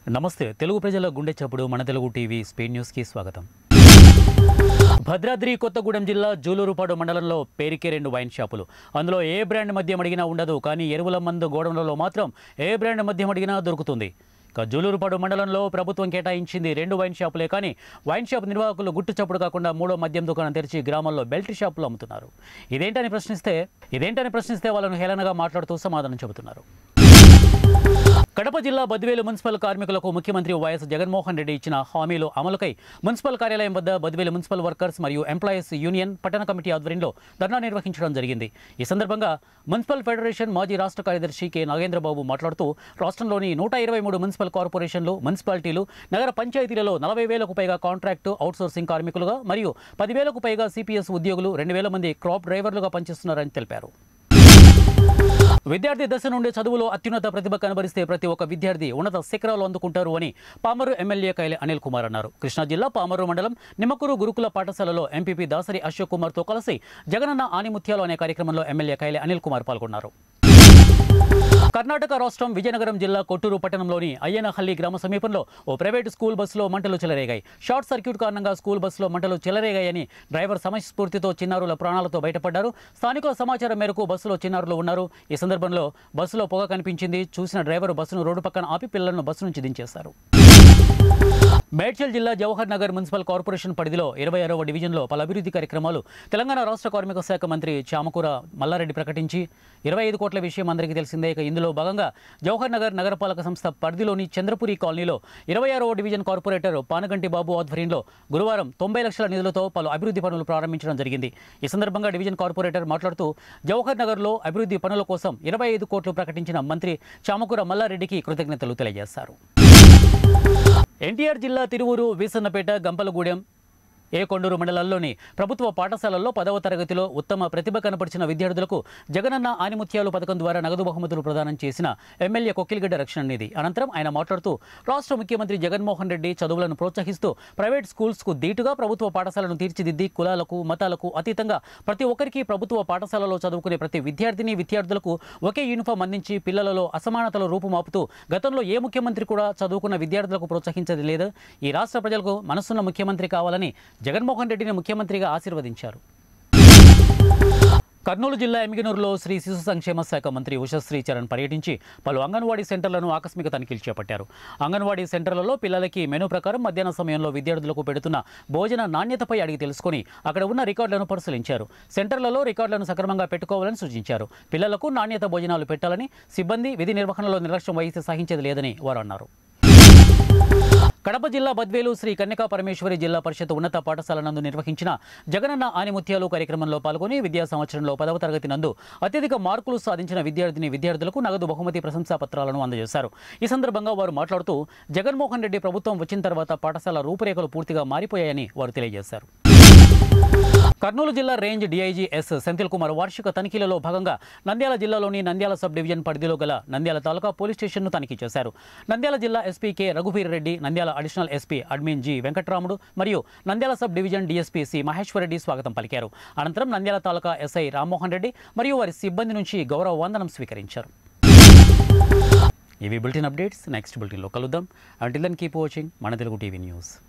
నమస్తే తెలుగు ప్రజల గుండె చప్పుడు మన తెలుగు టీవీ స్పీడ్ న్యూస్కి స్వాగతం భద్రాద్రి కొత్తగూడెం జిల్లా జూలూరుపాడు మండలంలో పేరుకే రెండు వైన్ షాపులు అందులో ఏ బ్రాండ్ మద్యం అడిగినా ఉండదు కానీ ఎరువుల మందు గోడౌన్లలో మాత్రం ఏ బ్రాండ్ మద్యం అడిగినా దొరుకుతుంది ఇక జూలూరుపాడు మండలంలో ప్రభుత్వం కేటాయించింది రెండు వైన్ షాపులే కానీ వైన్ షాప్ నిర్వాహకులు గుట్టు చప్పుడు కాకుండా మూడో మద్యం దుకాణం తెరిచి గ్రామాల్లో బెల్ట్ షాపులు అమ్ముతున్నారు ఇదేంటని ప్రశ్నిస్తే ఇదేంటని ప్రశ్నిస్తే వాళ్ళను హేళనగా మాట్లాడుతూ సమాధానం చెబుతున్నారు కడప జిల్లా బద్వేలు మున్సిపల్ కార్మికులకు ముఖ్యమంత్రి వైఎస్ జగన్మోహన్ రెడ్డి ఇచ్చిన హామీలు అమలుకై మున్సిపల్ కార్యాలయం వద్ద బద్వేలు మున్సిపల్ వర్కర్స్ మరియు ఎంప్లాయీస్ యూనియన్ పట్టణ కమిటీ ఆధ్వర్యంలో ధర్నా నిర్వహించడం జరిగింది ఈ సందర్భంగా మున్సిపల్ ఫెడరేషన్ మాజీ రాష్ట్ర కార్యదర్శి కె నాగేంద్రబాబు మాట్లాడుతూ రాష్ట్రంలోని నూట ఇరవై మూడు మున్సిపల్ కార్పొరేషన్లు మున్సిపాలిటీలు నగర పంచాయతీలలో నలభై వేలకు పైగా కాంట్రాక్టు అవుట్సోర్సింగ్ కార్మికులుగా మరియు పదివేలకు పైగా సిపిఎస్ ఉద్యోగులు రెండు వేల మంది క్రాప్ డ్రైవర్లుగా పనిచేస్తున్నారని తెలిపారు విద్యార్థి దశ నుండి చదువులో అత్యున్నత ప్రతిభ కనబరిస్తే ప్రతి ఒక్క విద్యార్థి ఉన్నత శిఖరాలు అందుకుంటారు అని పామరు ఎమ్మెల్యే కైలే అనిల్ కుమార్ అన్నారు కృష్ణా జిల్లా పామరు మండలం నిమ్మకూరు గురుకుల పాఠశాలలో ఎంపీపీ దాసరి అశోక్ కుమార్తో కలిసి జగనన్న ఆనిముత్యాలు అనే కార్యక్రమంలో ఎమ్మెల్యే కైలే అనిల్ కుమార్ పాల్గొన్నారు కర్ణాటక రాష్ట్రం విజయనగరం జిల్లా కొట్టూరు పట్టణంలోని అయ్యనహల్లి గ్రామ సమీపంలో ఓ ప్రైవేటు స్కూల్ బస్సులో మంటలు చెలరేగాయి షార్ట్ సర్క్యూట్ కారణంగా స్కూల్ బస్సులో మంటలు చెలరేగాయని డ్రైవర్ సమయస్ఫూర్తితో చిన్నారుల ప్రాణాలతో బయటపడ్డారు స్థానికుల సమాచారం మేరకు బస్సులో చిన్నారులు ఉన్నారు ఈ సందర్భంలో బస్సులో పొగ కనిపించింది చూసిన డ్రైవర్ బస్సును రోడ్డు పక్కన ఆపి పిల్లలను బస్సు నుంచి దించేశారు మేడ్చల్ జిల్లా జవహర్ నగర్ మున్సిపల్ కార్పొరేషన్ పరిధిలో ఇరవై ఆరవ డివిజన్లో పలు అభివృద్ధి కార్యక్రమాలు తెలంగాణ రాష్ట్ర కార్మిక శాఖ మంత్రి చామకూర మల్లారెడ్డి ప్రకటించి ఇరవై ఐదు కోట్ల విషయం అందరికీ తెలిసిందే ఇక ఇందులో భాగంగా జవహర్ నగర్ నగరపాలక సంస్థ పరిధిలోని చంద్రపురి కాలనీలో ఇరవై ఆరవ డివిజన్ కార్పొరేటర్ పానగంటి బాబు ఆధ్వర్యంలో గురువారం తొంభై లక్షల నిధులతో పలు అభివృద్ధి పనులు ప్రారంభించడం జరిగింది ఈ సందర్భంగా డివిజన్ కార్పొరేటర్ మాట్లాడుతూ జవహర్ నగర్లో అభివృద్ధి పనుల కోసం ఇరవై ఐదు కోట్లు ప్రకటించిన మంత్రి చామకూర మల్లారెడ్డికి కృతజ్ఞతలు తెలియజేశారు ఎన్టీఆర్ జిల్లా తిరువురు వీసన్నపేట గంపలగూడెం ఏ కొండూరు మండలాల్లోని ప్రభుత్వ పాఠశాలల్లో పదవ తరగతిలో ఉత్తమ ప్రతిభ కనపరిచిన విద్యార్థులకు జగనన్న ఆనిముత్యాలు పథకం ద్వారా నగదు బహుమతులు ప్రదానం చేసిన ఎమ్మెల్యే కొక్కిలిగడ్డ రక్షణ నిధి అనంతరం ఆయన మాట్లాడుతూ రాష్ట్ర ముఖ్యమంత్రి జగన్మోహన్ రెడ్డి చదువులను ప్రోత్సహిస్తూ ప్రైవేట్ స్కూల్స్కు దీటుగా ప్రభుత్వ పాఠశాలను తీర్చిదిద్ది కులాలకు మతాలకు అతీతంగా ప్రతి ఒక్కరికి ప్రభుత్వ పాఠశాలలో చదువుకునే ప్రతి విద్యార్థిని విద్యార్థులకు ఒకే యూనిఫామ్ అందించి పిల్లలలో అసమానతలు రూపుమాపుతూ గతంలో ఏ ముఖ్యమంత్రి కూడా చదువుకున్న విద్యార్థులకు ప్రోత్సహించదు లేదు ఈ రాష్ట్ర ప్రజలకు మనసున్న ముఖ్యమంత్రి కావాలని జగన్మోహన్ రెడ్డిని ముఖ్యమంత్రిగా ఆశీర్వదించారు కర్నూలు జిల్లా ఎమిగనూరులో శ్రీ శిశు సంక్షేమ శాఖ మంత్రి ఉషశ్రీ చరణ్ పర్యటించి పలు అంగన్వాడీ సెంటర్లను ఆకస్మిక తనిఖీలు చేపట్టారు అంగన్వాడీ సెంటర్లలో పిల్లలకి మెనూ ప్రకారం మధ్యాహ్న సమయంలో విద్యార్థులకు పెడుతున్న భోజన నాణ్యతపై అడిగి తెలుసుకొని అక్కడ ఉన్న రికార్డులను పరిశీలించారు సెంటర్లలో రికార్డులను సక్రమంగా పెట్టుకోవాలని సూచించారు పిల్లలకు నాణ్యత భోజనాలు పెట్టాలని సిబ్బంది విధి నిర్వహణలో నిర్లక్ష్యం వహిస్తే సహించేది లేదని వారు అన్నారు కడప జిల్లా బద్వేలు శ్రీ కన్యకా పరమేశ్వరి జిల్లా పరిషత్ ఉన్నత పాఠశాల నందు నిర్వహించిన జగనన్న ఆనిముత్యాలు కార్యక్రమంలో పాల్గొని విద్యా సంవత్సరంలో పదవ తరగతి నందు అత్యధిక మార్కులు సాధించిన విద్యార్థిని విద్యార్థులకు నగదు బహుమతి ప్రశంసా పత్రాలను అందజేశారు ఈ సందర్భంగా వారు మాట్లాడుతూ జగన్మోహన్ రెడ్డి ప్రభుత్వం వచ్చిన తర్వాత పాఠశాల రూపురేఖలు పూర్తిగా మారిపోయాయని వారు తెలియజేశారు కర్నూలు జిల్లా range DIG S Senthil Kumar వార్షిక తనిఖీలలో భాగంగా నంద్యాల జిల్లాలోని నంద్యాల సబ్ డివిజన్ పరిధిలో గల నంద్యాల తాలూకా పోలీస్ స్టేషన్ను తనిఖీ చేశారు నంద్యాల జిల్లా ఎస్పీ కె రఘువీర్ Reddy Nandyal additional SP admin G Venkatramudu మరియు Nandyal sub division DSP C Maheshwar Reddy స్వాగతం పలికారు అనంతరం నంద్యాల తాలూకా ఎస్ఐ రామ్మోహన్ రెడ్డి మరియు వారి సిబ్బంది నుంచి గౌరవ వందనం స్వీకరించారు ఇవి బులెటిన్ అప్డేట్స్ నెక్స్ట్ బులెటిన్లో కలుద్దాం అంటిల్ దెన్ కీప్ వాచింగ్ మన తెలుగు టీవీ న్యూస్